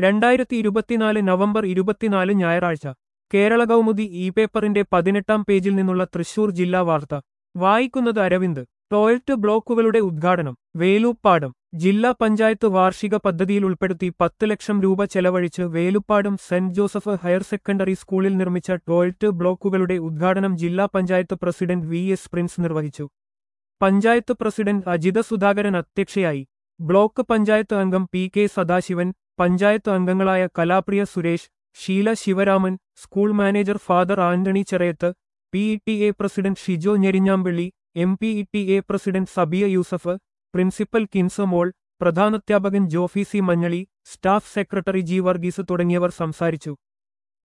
രണ്ടായിരത്തി ഇരുപത്തിനാല് നവംബർ ഇരുപത്തിനാല് ഞായറാഴ്ച കേരള കൗമുദി ഇ പേപ്പറിന്റെ പതിനെട്ടാം പേജിൽ നിന്നുള്ള തൃശൂർ ജില്ലാ വാർത്ത വായിക്കുന്നത് അരവിന്ദ് ടോയ്ലറ്റ് ബ്ലോക്കുകളുടെ ഉദ്ഘാടനം വേലൂപ്പാടം ജില്ലാ പഞ്ചായത്ത് വാർഷിക പദ്ധതിയിൽ ഉൾപ്പെടുത്തി പത്ത് ലക്ഷം രൂപ ചെലവഴിച്ച് Velupadam saint Joseph higher secondary സ്കൂളിൽ നിർമ്മിച്ച ടോയ്ലറ്റ് ബ്ലോക്കുകളുടെ ഉദ്ഘാടനം ജില്ലാ panchayat president V S Prince നിർവഹിച്ചു പഞ്ചായത്ത് പ്രസിഡന്റ് അജിത സുധാകരൻ അധ്യക്ഷയായി ബ്ലോക്ക് പഞ്ചായത്ത് അംഗം പി കെ സദാശിവൻ പഞ്ചായത്ത് അംഗങ്ങളായ Kalapriya Suresh Sheela Sivaraman school manager father Antony Cherayath P E T A president Shijo Njerinjampally M P E T A president Sabiya Yusuf principal Kinsamol പ്രധാനാധ്യാപകൻ Jofy C Manjali staff secretary G Varghese തുടങ്ങിയവർ സംസാരിച്ചു